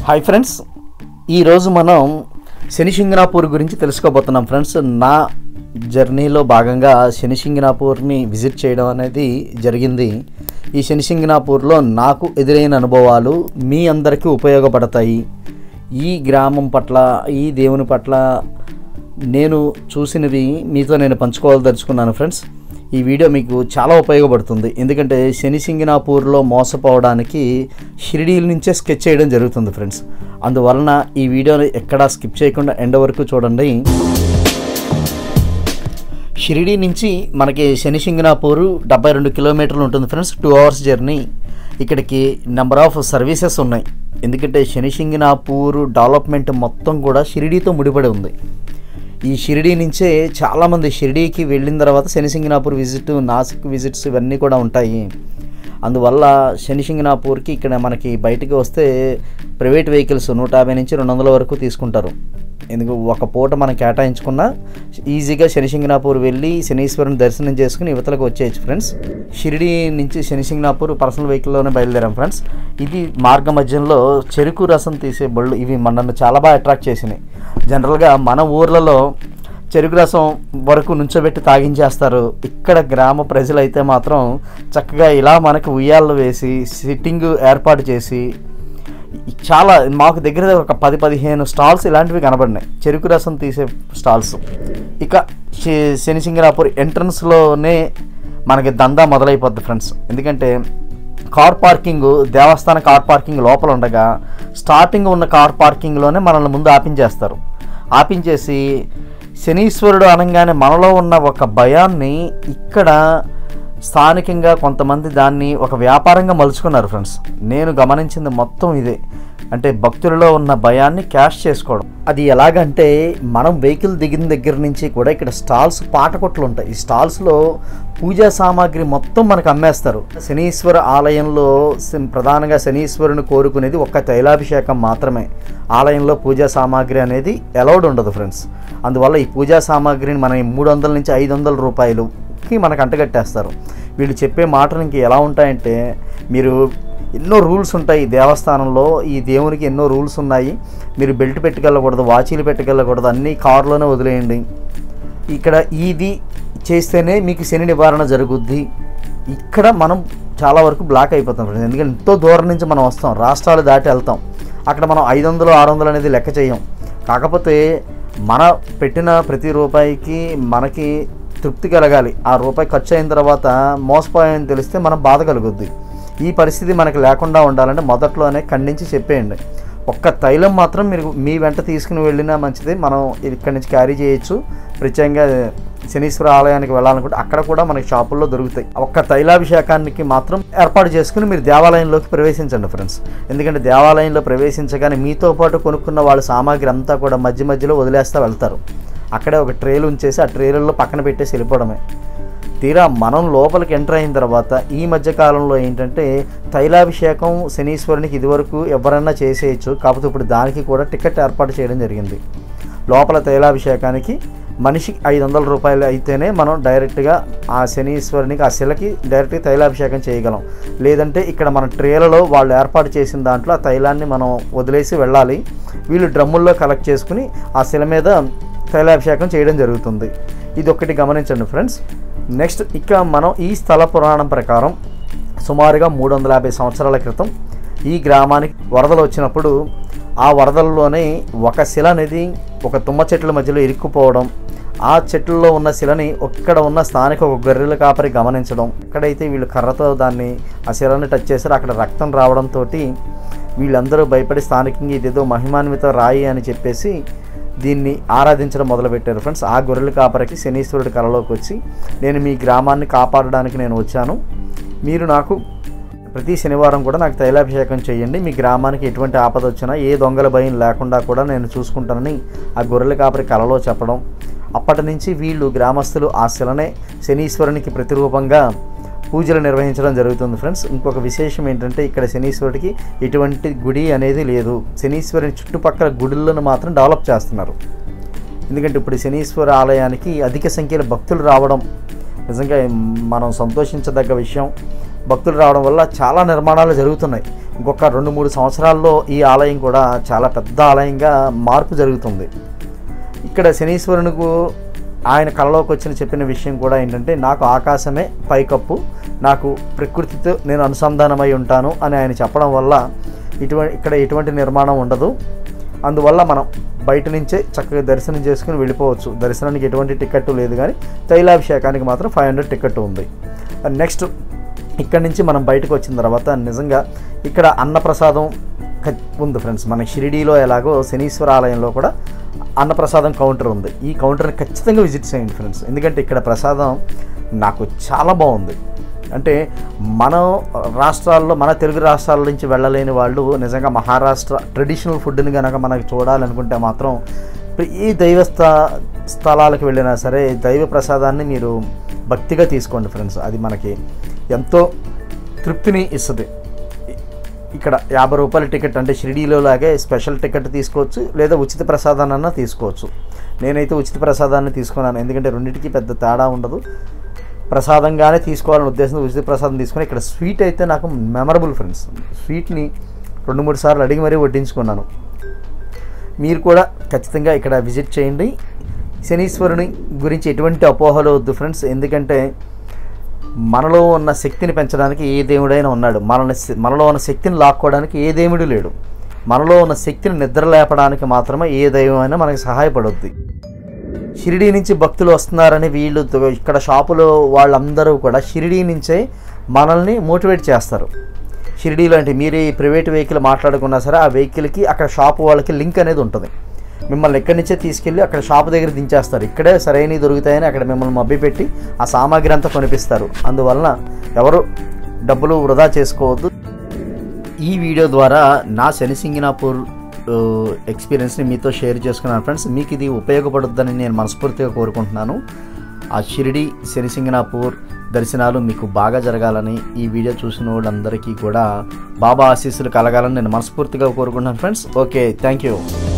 hi friends ఈరోజు మనం శనిశింగనాపూర్ గురించి తెలుసుకోబోతున్నాం ఫ్రెండ్స్ నా జర్నీలో భాగంగా శనిశింగనాపూర్ని విజిట్ చేయడం అనేది జరిగింది ఈ శనిశింగనాపూర్లో నాకు ఎదురైన అనుభవాలు మీ అందరికీ ఉపయోగపడతాయి ఈ గ్రామం పట్ల ఈ దేవుని పట్ల నేను చూసినవి మీతో నేను పంచుకోవాలదలుచుకున్నాను ఫ్రెండ్స్ ఈ వీడియో మీకు చాలా ఉపయోగపడుతుంది ఎందుకంటే శని సింగినాపూర్లో మోసపోవడానికి షిరిడీల నుంచే స్కెచ్ చేయడం జరుగుతుంది ఫ్రెండ్స్ అందువలన ఈ వీడియోని ఎక్కడా స్కిప్ చేయకుండా ఎండ్ వరకు చూడండి షిరిడీ నుంచి మనకి శని సింగినాపూర్ డెబ్బై రెండు కిలోమీటర్లు ఉంటుంది ఫ్రెండ్స్ టూ అవర్స్ జర్నీ ఇక్కడికి నెంబర్ ఆఫ్ సర్వీసెస్ ఉన్నాయి ఎందుకంటే శని సింగినాపూర్ డెవలప్మెంట్ మొత్తం కూడా షిరిడీతో ముడిపడి ఉంది ఈ షిరిడీ నుంచే చాలామంది షిరిడీకి వెళ్ళిన తర్వాత శనిసింగనాపూర్ విజిట్ నాసిక్ విజిట్స్ ఇవన్నీ కూడా ఉంటాయి అందువల్ల శనిసింగనాపూర్కి ఇక్కడ మనకి బయటికి వస్తే ప్రైవేట్ వెహికల్స్ నూట యాభై నుంచి రెండు వందల వరకు తీసుకుంటారు ఎందుకు ఒక పూట మనం కేటాయించుకున్న ఈజీగా శనిసింగనాపూర్ వెళ్ళి శనీశ్వరుని దర్శనం చేసుకుని యువతలకు వచ్చేయచ్చు ఫ్రెండ్స్ షిరిడీ నుంచి శనిసింగనాపూర్ పర్సనల్ వెహికల్లోనే బయలుదేరాం ఫ్రెండ్స్ ఇది మార్గ మధ్యంలో చెరుకు రసం తీసే బళ్ళు ఇవి మనల్ని చాలా బాగా అట్రాక్ట్ చేసినాయి జనరల్గా మన ఊర్లలో చెరుకు రసం వరకు నుంచోబెట్టి తాగించేస్తారు ఇక్కడ గ్రామ ప్రజలైతే మాత్రం చక్కగా ఇలా మనకు ఉయ్యాళ్ళు వేసి సిట్టింగ్ ఏర్పాటు చేసి చాలా మాకు దగ్గర ఒక పది పదిహేను స్టాల్స్ ఇలాంటివి కనబడినాయి చెరుకు రసం తీసే స్టాల్స్ ఇక శ- శనిసింగరాపూర్ ఎంట్రన్స్లోనే మనకి దందా మొదలైపోద్ది ఫ్రెండ్స్ ఎందుకంటే కార్ పార్కింగ్ దేవస్థాన కార్ పార్కింగ్ లోపల ఉండగా స్టార్టింగ్ ఉన్న కార్ పార్కింగ్లోనే మనల్ని ముందు ఆపించేస్తారు ఆపించేసి శనీశ్వరుడు అనగానే మనలో ఉన్న ఒక భయాన్ని ఇక్కడ స్థానికంగా కొంతమంది దాన్ని ఒక వ్యాపారంగా మలుచుకున్నారు ఫ్రెండ్స్ నేను గమనించింది మొత్తం ఇదే అంటే భక్తులలో ఉన్న భయాన్ని క్యాష్ చేసుకోవడం అది ఎలాగంటే మనం వెహికల్ దిగిన దగ్గర నుంచి కూడా ఇక్కడ స్టాల్స్ పాటకొట్లు ఉంటాయి ఈ స్టాల్స్లో పూజా సామాగ్రి మొత్తం మనకు అమ్మేస్తారు శనీశ్వర ఆలయంలో సి- ప్రధానంగా శనీశ్వరుని కోరుకునేది ఒక్క తైలాభిషేకం మాత్రమే ఆలయంలో పూజా సామాగ్రి అనేది అలౌడ్ ఉండదు ఫ్రెండ్స్ అందువల్ల ఈ పూజా సామాగ్రిని మనం మూడు వందల నుంచి ఐదు వందల రూపాయలుకి మనకు అంటగట్టేస్తారు వీళ్ళు చెప్పే మాటలు ఇంక ఎలా ఉంటాయంటే మీరు ఎన్నో రూల్స్ ఉంటాయి ఈ దేవస్థానంలో ఈ దేవునికి ఎన్నో రూల్స్ ఉన్నాయి మీరు బెల్ట్ పెట్టుకెళ్ళకూడదు వాచీలు పెట్టుకెళ్ళకూడదు అన్నీ కారులోనే వదిలేయండి ఇక్కడ ఇది చేస్తేనే మీకు శని నివారణ జరుగుద్ది ఇక్కడ మనం చాలా వరకు బ్లాక్ అయిపోతాం ఫ్రెండ్స్ ఎందుకంటే ఎంతో దూరం నుంచి మనం వస్తాం రాష్ట్రాలు దాటి వెళ్తాం అక్కడ మనం ఐదు వందలు ఆరు వందలు అనేది లెక్క చేయం కాకపోతే మన పెట్టిన ప్రతి రూపాయికి మనకి తృప్తి కలగాలి ఆ రూపాయి ఖర్చు అయిన తర్వాత మోసపోయాయని తెలిస్తే మనం బాధ కలుగుద్ది ఈ పరిస్థితి మనకు లేకుండా ఉండాలంటే మొదట్లోనే ఖండించి చెప్పేయండి ఒక్క తైలం మాత్రం మీరు మీ వెంట తీసుకుని వెళ్ళినా మంచిది మనం ఇక్కడి నుంచి క్యారీ చేయొచ్చు ప్రత్యేకంగా శనీశ్వర ఆలయానికి వెళ్ళాలనుకుంటే అక్కడ కూడా మనకి షాపుల్లో దొరుకుతాయి ఒక్క తైలాభిషేకానికి మాత్రం ఏర్పాటు చేసుకుని మీరు దేవాలయంలోకి ప్రవేశించండి ఫ్రెండ్స్ ఎందుకంటే దేవాలయంలో ప్రవేశించగానే మీతో పాటు కొనుక్కున్న వాళ్ళ సామాగ్రి అంతా కూడా మధ్య మధ్యలో వదిలేస్తూ వెళ్తారు అక్కడే ఒక ట్రేలు ఉంచేసి ఆ ట్రేలలో పక్కన పెట్టేసి వెళ్ళిపోవడమే తీరా మనం లోపలికి ఎంటర్ అయిన తర్వాత ఈ మధ్య కాలంలో ఏంటంటే తైలాభిషేకం శనీశ్వరునికి ఇదివరకు ఎవరన్నా చేసేయచ్చు కాకపోతే ఇప్పుడు దానికి కూడా టికెట్ ఏర్పాటు చేయడం జరిగింది లోపల తైలాభిషేకానికి మనిషికి ఐదు వందల రూపాయలు అయితేనే మనం డైరెక్ట్గా ఆ శనీశ్వరునికి ఆ శిలకి డైరెక్ట్గా తైలాభిషేకం చేయగలం లేదంటే ఇక్కడ మన ట్రేలలో వాళ్ళు ఏర్పాటు చేసిన దాంట్లో ఆ తైలాన్ని మనం వదిలేసి వెళ్ళాలి వీళ్ళు డ్రమ్ముల్లో కలెక్ట్ చేసుకుని ఆ శిల మీద తైలాభిషేకం చేయడం జరుగుతుంది ఇది ఒకటి గమనించండి ఫ్రెండ్స్ నెక్స్ట్ ఇక మనం ఈ స్థల పురాణం ప్రకారం సుమారుగా మూడు వందల యాభై సంవత్సరాల క్రితం ఈ గ్రామానికి వరదలు వచ్చినప్పుడు ఆ వరదల్లోనే ఒక శిల అనేది ఒక తుమ్మ చెట్ల మధ్యలో ఇరుక్కుపోవడం ఆ చెట్లలో ఉన్న శిలని ఇక్కడ ఉన్న స్థానిక ఒక గొర్రెల కాపరి గమనించడం ఎక్కడైతే వీళ్ళు కర్రతో దాన్ని ఆ శిలని టచ్ చేశారో అక్కడ రక్తం రావడంతో వీళ్ళందరూ భయపడి స్థానికంగా ఇదేదో మహిమాన్విత రాయి అని చెప్పేసి దీన్ని ఆరాధించడం మొదలుపెట్టారు ఫ్రెండ్స్ ఆ గొర్రెల కాపరికి శనీశ్వరుడి కళలోకి వచ్చి నేను మీ గ్రామాన్ని కాపాడడానికి నేను వచ్చాను మీరు నాకు ప్రతి శనివారం కూడా నాకు తైలాభిషేకం చేయండి మీ గ్రామానికి ఎటువంటి ఆపద వచ్చినా ఏ దొంగల భయం లేకుండా కూడా నేను చూసుకుంటానని ఆ గొర్రెల కాపరి కలలో చెప్పడం అప్పటి నుంచి వీళ్ళు గ్రామస్తులు ఆ శిలనే శనీశ్వరునికి ప్రతిరూపంగా పూజలు నిర్వహించడం జరుగుతుంది ఫ్రెండ్స్ ఇంకొక విశేషం ఏంటంటే ఇక్కడ శనీశ్వరుడికి ఎటువంటి గుడి అనేది లేదు శనీశ్వరుని చుట్టుపక్కల గుడులను మాత్రం డెవలప్ చేస్తున్నారు ఎందుకంటే ఇప్పుడు శనీశ్వర ఆలయానికి అధిక సంఖ్యలో భక్తులు రావడం నిజంగా మనం సంతోషించదగ్గ విషయం భక్తులు రావడం వల్ల చాలా నిర్మాణాలు జరుగుతున్నాయి ఇంకొక రెండు మూడు సంవత్సరాల్లో ఈ ఆలయం కూడా చాలా పెద్ద ఆలయంగా మార్పు జరుగుతుంది ఇక్కడ శనీశ్వరునికు ఆయన కళలోకి వచ్చిన చెప్పిన విషయం కూడా ఏంటంటే నాకు ఆకాశమే పైకప్పు నాకు ప్రకృతితో నేను అనుసంధానమై ఉంటాను అని ఆయన చెప్పడం వల్ల ఇటువంటి ఇక్కడ ఎటువంటి నిర్మాణం ఉండదు అందువల్ల మనం బయట నుంచే చక్కగా దర్శనం చేసుకుని వెళ్ళిపోవచ్చు దర్శనానికి ఎటువంటి టికెట్ లేదు కానీ తైలాభిషేకానికి మాత్రం ఫైవ్ హండ్రెడ్ టికెట్ ఉంది నెక్స్ట్ ఇక్కడ నుంచి మనం బయటకు వచ్చిన తర్వాత నిజంగా ఇక్కడ అన్నప్రసాదం ఖ- ఉంది ఫ్రెండ్స్ మన షిరిడీలో ఎలాగో శనీశ్వర ఆలయంలో కూడా అన్నప్రసాదం కౌంటర్ ఉంది ఈ కౌంటర్ని ఖచ్చితంగా విజిట్ చేయండి ఫ్రెండ్స్ ఎందుకంటే ఇక్కడ ప్రసాదం నాకు చాలా బాగుంది అంటే మన రాష్ట్రాల్లో మన తెలుగు రాష్ట్రాల నుంచి వెళ్ళలేని వాళ్ళు నిజంగా మహారాష్ట్ర ట్రెడిషనల్ ఫుడ్ని కనుక మనకు చూడాలనుకుంటే మాత్రం ఈ దైవ స్థ స్థలాలకు వెళ్ళినా సరే దైవ ప్రసాదాన్ని మీరు భక్తిగా తీసుకోండి ఫ్రెండ్స్ అది మనకి ఎంతో తృప్తిని ఇస్తుంది ఇక్కడ యాభై రూపాయల టికెట్ అంటే షిరిడీలో లాగే స్పెషల్ టికెట్ తీసుకోవచ్చు లేదా ఉచిత ప్రసాదాన్ని తీసుకోవచ్చు నేనైతే ఉచిత ప్రసాదాన్ని తీసుకున్నాను ఎందుకంటే రెండింటికి పెద్ద తేడా ఉండదు ప్రసాదంగానే తీసుకోవాలనే ఉద్దేశంతో ఉచిత ప్రసాదం తీసుకుని ఇక్కడ స్వీట్ అయితే నాకు మెమరబుల్ ఫ్రెండ్స్ స్వీట్ని రెండు మూడు సార్లు అడిగి మరీ వడ్డించుకున్నాను మీరు కూడా ఖచ్చితంగా ఇక్కడ విజిట్ చేయండి శనీశ్వరుని గురించి ఎటువంటి అపోహలు వద్దు ఫ్రెండ్స్ ఎందుకంటే మనలో ఉన్న శక్తిని పెంచడానికి ఏ దేవుడైనా ఉన్నాడు మనల్ని మనలో ఉన్న శక్తిని లాక్కోవడానికి ఏ దేవుడు లేడు మనలో ఉన్న శక్తిని నిద్ర లేపడానికి మాత్రమే ఏ దైవమైనా మనకి సహాయపడుద్ది షిరిడీ నుంచి భక్తులు వస్తున్నారని వీళ్ళు తో- ఇక్కడ షాపులో వాళ్ళందరూ కూడా షిరిడీ నుంచే మనల్ని మోటివేట్ చేస్తారు షిరిడీ లాంటి మీరు ఈ ప్రైవేట్ వెహికల్ మాట్లాడుకున్నా సరే ఆ వెహికల్కి అక్కడ షాప్ వాళ్ళకి లింక్ అనేది ఉంటుంది మిమ్మల్ని ఎక్కడి నుంచే తీసుకెళ్ళి అక్కడ షాప్ దగ్గర దించేస్తారు ఇక్కడే సరైనవి దొరుకుతాయని అక్కడ మిమ్మల్ని మభ్యపెట్టి ఆ సామాగ్రి అంతా కొనిపిస్తారు అందువలన ఎవరు డబ్బులు వృధా చేసుకోవద్దు ఈ వీడియో ద్వారా నా శనిసింగినాపూర్ ఆ, ఎక్స్పీరియన్స్ని మీతో షేర్ చేసుకున్నాను ఫ్రెండ్స్ మీకు ఇది ఉపయోగపడుద్దని నేను మనస్ఫూర్తిగా కోరుకుంటున్నాను ఆ షిరిడి శనిసింగినాపూర్ దర్శనాలు మీకు బాగా జరగాలని ఈ వీడియో చూసిన వాళ్ళందరికీ కూడా బాబా ఆశీస్సులు కలగాలని నేను మనస్ఫూర్తిగా కోరుకుంటున్నాను ఫ్రెండ్స్ ఓకే థ్యాంక్ యూ